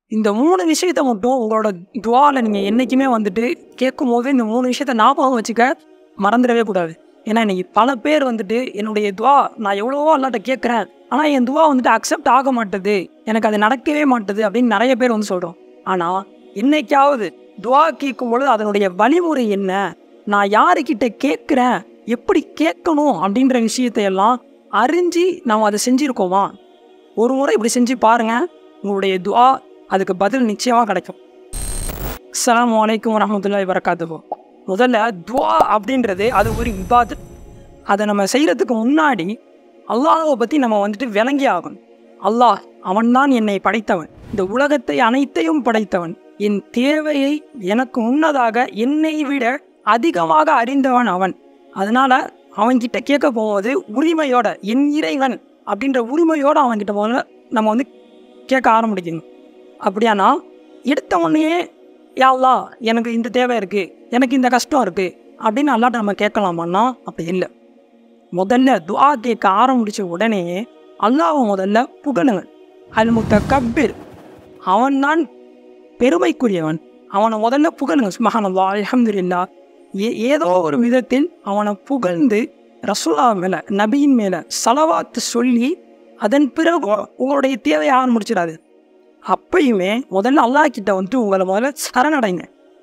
இந்த மூணு விஷயத்த மட்டும் உங்களோட துவாவில் நீங்கள் என்றைக்குமே வந்துட்டு கேட்கும் போது இந்த மூணு விஷயத்த ஞாபகம் வச்சுக்க மறந்துடவே கூடாது ஏன்னா இன்னைக்கு பல பேர் வந்துட்டு என்னுடைய துவா நான் எவ்வளவோ அல்லாட்ட கேட்குறேன் ஆனால் என் துவா வந்துட்டு அக்செப்ட் ஆக மாட்டுது எனக்கு அது நடக்கவே மாட்டுது அப்படின்னு நிறைய பேர் வந்து சொல்கிறோம் ஆனால் என்னைக்காவது துவா கேட்கும் பொழுது அதனுடைய வழிமுறை என்ன நான் யாருக்கிட்ட கேட்குறேன் எப்படி கேட்கணும் அப்படின்ற விஷயத்தையெல்லாம் அறிஞ்சு நாம் அதை செஞ்சுருக்கோமா ஒரு முறை இப்படி செஞ்சு பாருங்கள் உங்களுடைய துவா அதுக்கு பதில் நிச்சயமாக கிடைக்கும் அஸ்ஸலாமு அலைக்கும் வரமத்துல்லாஹி வரகாத்துஹு முதல்ல துவா அப்படின்றது அது ஒரு இபாதத் அதை நம்ம செய்கிறதுக்கு முன்னாடி அல்லாஹ்வை பற்றி நம்ம வந்துட்டு விளங்கி ஆகணும் அல்லாஹ் அவன்தான் என்னை படைத்தவன் இந்த உலகத்தை அனைத்தையும் படைத்தவன் என் தேவையை எனக்கு முன்னதாக என்னை விட அதிகமாக அறிந்தவன் அவன் அதனால அவன்கிட்ட கேட்க போகும்போது உரிமையோட என் இறைவன் அப்படின்ற உரிமையோட அவன்கிட்ட முதல்ல நம்ம வந்து கேட்க ஆரம்பிக்கணும் அப்படியானா எடுத்த உடனேயே யா அல்லாஹ் எனக்கு இந்த தேவை இருக்குது எனக்கு இந்த கஷ்டம் இருக்குது அப்படின்னு அல்லாட்ட நம்ம கேட்கலாமான்னா அப்படி இல்லை முதல்ல துஆ கேட்க ஆரம்பிச்ச உடனே அல்லாஹ்வை முதல்ல புகழுங்க அல் முத்த கப்பீர் அவன்தான் பெருமைக்குரியவன் அவனை முதல்ல புகழுங்க சுமஹானல்லா அல்ஹம்துலில்லா ஏ ஏதோ ஒரு விதத்தில் அவனை புகழ்ந்து ரசூலா மேலே நபியின் மேலே சலவாத்து சொல்லி அதன் பிறகு உங்களுடைய தேவையை ஆரம்பிச்சிடாது அப்பயுமே முதல்ல அல்லாஹ் கிட்ட வந்துட்டு உங்களை முதல்ல சரணடைங்க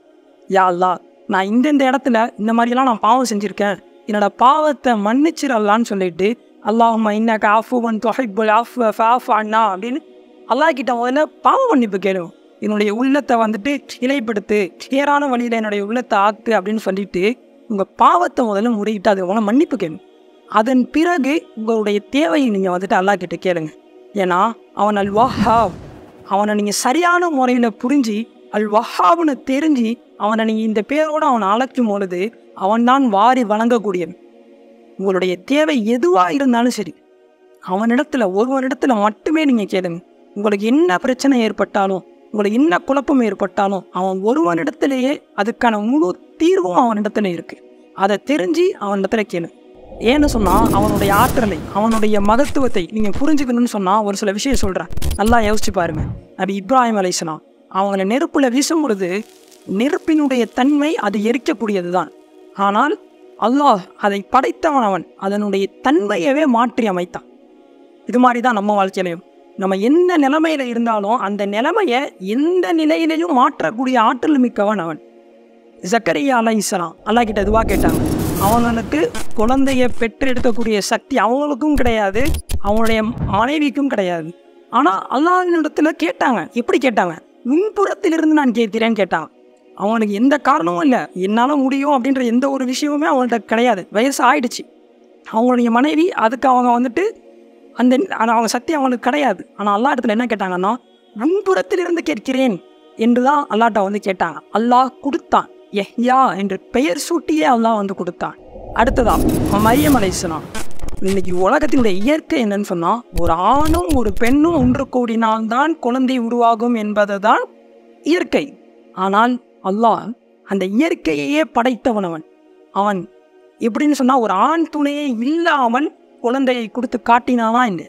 யா அல்லாஹ் நான் இந்தந்த இடத்துல இந்த மாதிரிலாம் நான் பாவம் செஞ்சுருக்கேன் என்னோட பாவத்தை மன்னிச்சிடலான்னு சொல்லிட்டு அல்லாஹும்மா இன்னக்க ஆஃபுவன் தொகைபுல் ஆஃப் ஃபேஃப் அண்ணா அப்படின்னு அல்லாஹ் கிட்ட முதல்ல பாவ மன்னிப்பு கேளும் என்னுடைய உள்ளத்தை வந்துட்டு இலைப்படுத்து நேரான வழியில் என்னுடைய உள்ளத்தை ஆக்கு அப்படின்னு சொல்லிட்டு உங்கள் பாவத்தை முதல்ல முறையிட்டு அது உங்களை மன்னிப்பு கேளும் அதன் பிறகு உங்களுடைய தேவையை நீங்கள் வந்துட்டு அல்லாஹ் கிட்ட கேளுங்க ஏன்னா அவன் அல் வஹாப் அவனை நீங்கள் சரியான முறையில் புரிஞ்சு அல் வஹாப்னு தெரிஞ்சு அவனை நீங்கள் இந்த பேரோடு அவனை அழைக்கும் பொழுது அவன்தான் வாரி வழங்கக்கூடியவன் உங்களுடைய தேவை எதுவாக இருந்தாலும் சரி அவனிடத்துல ஒருவனிடத்துல மட்டுமே நீங்கள் கேளுங்க உங்களுக்கு என்ன பிரச்சனை ஏற்பட்டாலும் உங்களுக்கு என்ன குழப்பம் ஏற்பட்டாலும் அவன் ஒருவனிடத்திலேயே அதுக்கான முழு தீர்வும் அவனிடத்துல இருக்கு அதை தெரிஞ்சு அவனிடத்துல கேளு ஏன்னு சொன்னால் அவனுடைய ஆற்றலை அவனுடைய மகத்துவத்தை நீங்கள் புரிஞ்சுக்கணும்னு சொன்னால் ஒரு சில விஷயம் சொல்கிறேன் நல்லா யோசிச்சு பாருங்க நபி இப்ராஹிம் அலைசலாம் அவங்கள நெருப்புல வீசும் பொழுது நெருப்பினுடைய தன்மை அது எரிக்கக்கூடியது தான் ஆனால் அல்லாஹ் அதை படைத்தவன் அவன் அதனுடைய தன்மையவே மாற்றி அமைத்தான் இது மாதிரி தான் நம்ம வாழ்க்கையிலையும் நம்ம என்ன நிலைமையில இருந்தாலும் அந்த நிலைமையை எந்த நிலையிலையும் மாற்றக்கூடிய ஆற்றல் மிக்கவன் அவன் ஜக்கரியா அலை இஸ்லாம் அல்லாஹ் கிட்ட இதுவாக கேட்டாங்க அவங்களுக்கு குழந்தைய பெற்றெடுக்கக்கூடிய சக்தி அவங்களுக்கும் கிடையாது அவங்களுடைய மனைவிக்கும் கிடையாது ஆனால் அல்லாஹ்வினிடத்துல கேட்டாங்க எப்படி கேட்டாங்க முன்புறத்திலிருந்து நான் கேட்கிறேன்னு கேட்டாங்க அவனுக்கு எந்த காரணமும் இல்லை என்னால் முடியும் அப்படின்ற எந்த ஒரு விஷயமுமே அவங்கள்ட்ட கிடையாது வயசு ஆயிடுச்சு அவங்களுடைய மனைவி அதுக்கு அவங்க வந்துட்டு அந்த அந்த அவங்க சக்தி அவங்களுக்கு கிடையாது ஆனால் அல்லா இடத்துல என்ன கேட்டாங்கன்னா முன்புறத்திலிருந்து கேட்கிறேன் என்று தான் அல்லாட்ட வந்து கேட்டாங்க அல்லாஹ் கொடுத்தான் எஹ்யா என்று பெயர் சூட்டியே அல்லாஹ் வந்து கொடுத்தான் அடுத்ததா மரியம் அலைசலாம் இன்னைக்கு உலகத்தினுடைய இயற்கை என்னன்னு சொன்னால் ஒரு ஆணும் ஒரு பெண்ணும் ஒன்று கூடினால்தான் குழந்தை உருவாகும் என்பது தான் இயற்கை ஆனால் அல்லாஹ் அந்த இயற்கையையே படைத்தவன் அவன் அவன் எப்படின்னு சொன்னால் ஒரு ஆண் துணையே இல்லாமல் குழந்தையை கொடுத்து காட்டினானா என்ன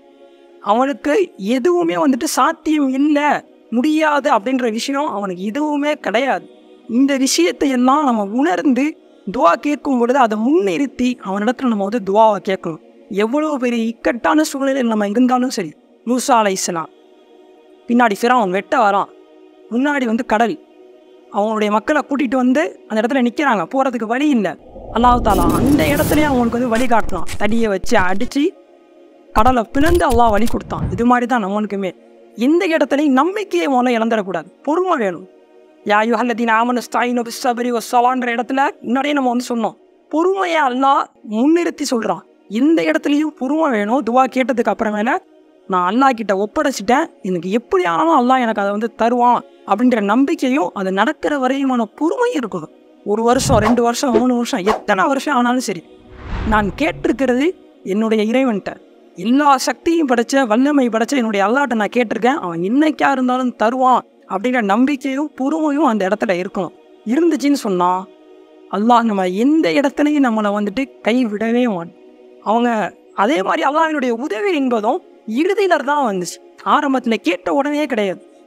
அவனுக்கு எதுவுமே வந்துட்டு சாத்தியம் இல்லை முடியாது அப்படின்ற விஷயம் அவனுக்கு எதுவுமே கிடையாது இந்த விஷயத்தை எல்லாம் நம்ம உணர்ந்து துவா கேட்கும் பொழுது அதை முன்னிறுத்தி அவனிடத்துல நம்ம வந்து துவாவை கேட்கணும் எவ்வளோ பெரிய இக்கட்டான சூழ்நிலையில் நம்ம இருந்தாலும் சரி மூசா அலை இஸ்லாம் பின்னாடி ஃபிரான் வெட்ட வரான் முன்னாடி வந்து கடல் அவங்களுடைய மக்களை கூட்டிகிட்டு வந்து அந்த இடத்துல நிற்கிறாங்க போகிறதுக்கு வழி இல்லை அல்லாஹ் தாலா அந்த இடத்துலயே அவங்களுக்கு வந்து வழி காட்டலாம் தடியை வச்சு அடித்து கடலை பிளந்து அல்லாஹ் வழி கொடுத்தான் இது மாதிரி தான் நம்மளுக்குமே எந்த இடத்துலையும் நம்பிக்கையை முதல்ல இழந்துடக்கூடாது பொறுமை வேணும் யா யுஹல்லதீன் ஆமனு ஸ்தாயினு பிஸ்ஸபரி வஸ்ஸலான்ற இடத்துல முன்னாடியே நம்ம வந்து சொன்னோம் பொறுமையை அல்லாஹ் முன்னிறுத்தி சொல்கிறான் எந்த இடத்துலையும் பொறுமை வேணும் துவா கேட்டதுக்கு அப்புறமேல நான் அல்லாஹ் கிட்ட ஒப்படைச்சிட்டேன் எனக்கு எப்படி ஆனாலும் அல்லாஹ் எனக்கு அதை வந்து தருவான் அப்படின்ற நம்பிக்கையும் அது நடக்கிற வரையுமான பொறுமையும் இருக்கணும் ஒரு வருஷம் ரெண்டு வருஷம் மூணு வருஷம் எத்தனை வருஷம் ஆனாலும் சரி நான் கேட்டிருக்கிறது என்னுடைய இறைவன்கிட்ட எல்லா சக்தியும் படைச்ச வல்லமை படைச்ச என்னுடைய அல்லாட்ட நான் கேட்டிருக்கேன் அவன் என்னைக்கா இருந்தாலும் தருவான் அப்படிங்கிற நம்பிக்கையும் பொறுமையும் அந்த இடத்துல இருக்கணும் இருந்துச்சுன்னு சொன்னால் அல்லாஹ் நம்ம எந்த இடத்துலையும் நம்மளை வந்துட்டு கைவிடவே மாட்டோம் அவங்க அதே மாதிரி அல்லாஹினுடைய உதவி என்பதும் இறுதியில தான் வந்துச்சு ஆரம்பத்தில் கேட்ட உடனே கிடையாது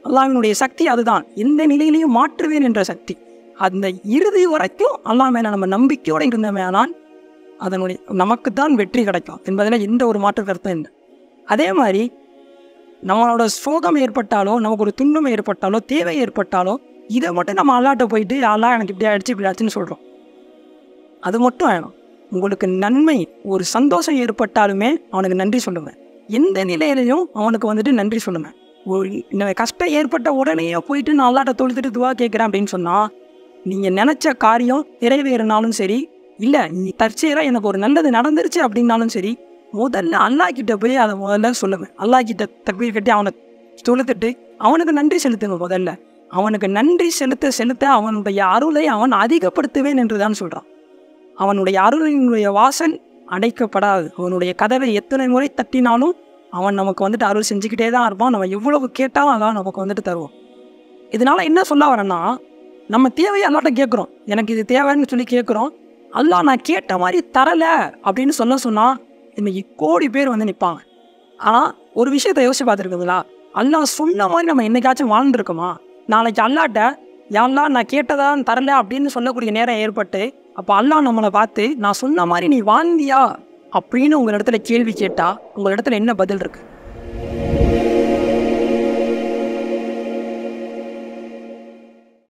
அல்லாஹ்வினுடைய சக்தி அதுதான் எந்த நிலையிலையும் மாற்றுவேன் என்ற சக்தி அந்த இறுதி வரைக்கும் அல்லாஹ் மேலே நம்ம நம்பிக்கையோடு இருந்தோமேனால் அதனுடைய நமக்கு தான் வெற்றி கிடைக்கும் என்பதில் எந்த ஒரு மாற்று கருத்தும் இல்லை அதே மாதிரி நம்மளோட சோகம் ஏற்பட்டாலோ நமக்கு ஒரு துன்பம் ஏற்பட்டாலோ தேவை ஏற்பட்டாலோ இதை மட்டும் நம்ம அல்லாட்ட போயிட்டு அல்லாஹ் எனக்கு இப்படி ஆயிடுச்சு இப்படி ஆச்சுன்னு சொல்கிறோம் அது மட்டும் வேணும் உங்களுக்கு நன்மை ஒரு சந்தோஷம் ஏற்பட்டாலுமே அவனுக்கு நன்றி சொல்லுவேன் எந்த நிலையிலையும் அவனுக்கு வந்துட்டு நன்றி சொல்லுவேன் ஒரு இந்த கஷ்டம் ஏற்பட்ட உடனேயே போயிட்டு நான் அல்லாட்ட தொழுதுட்டு துவா கேட்குறேன் அப்படின்னு சொன்னால் நீங்கள் நினச்ச காரியம் நிறைவேறினாலும் சரி இல்லை நீ தற்செயலாக எனக்கு ஒரு நல்லது நடந்துருச்சு அப்படின்னாலும் சரி முதல்ல அல்லாஹ் கிட்ட போய் அதை முதல்ல சொல்லுவேன் அல்லாஹ் கிட்ட தக்பீர் கட்டி அவனை தொழுத்துட்டு அவனுக்கு நன்றி செலுத்துங்க முதல்ல அவனுக்கு நன்றி செலுத்த செலுத்த அவனுடைய அருளை அவன் அதிகப்படுத்துவேன் என்று தான் சொல்கிறான் அவனுடைய அருளினுடைய வாசல் அடைக்கப்படாது அவனுடைய கதவை எத்தனை முறை தட்டினாலும் அவன் நமக்கு வந்துட்டு அருள் செஞ்சுக்கிட்டே தான் இருப்பான் நம்ம எவ்வளவு கேட்டாலும் அதான் நமக்கு வந்துட்டு தருவோம் இதனால என்ன சொல்ல வரேன்னா நம்ம தேவையை அல்லாட்ட கேட்குறோம் எனக்கு இது தேவைன்னு சொல்லி கேட்குறோம் அல்லாஹ் நான் கேட்ட மாதிரி தரலை அப்படின்னு சொல்ல சொன்னால் இன்னைக்கு கோடி பேர் வந்து நிற்பாங்க ஆனால் ஒரு விஷயத்தை யோசிச்சு பார்த்துருக்குங்களா அல்லாஹ் சொன்ன மாதிரி நம்ம என்னைக்காச்சும் வாழ்ந்துருக்கோமா நாளைக்கு அல்லாட்ட யாரெல்லாம் நான் கேட்டதான் தரல அப்படின்னு சொல்லக்கூடிய நேரம் ஏற்பட்டு அப்போ அல்லாஹ் நம்மளை பார்த்து நான் சொன்ன மாதிரி நீ வாழ்ந்தியா அப்படின்னு உங்கள் இடத்துல கேள்வி கேட்டால் உங்கள் இடத்துல என்ன பதில் இருக்குது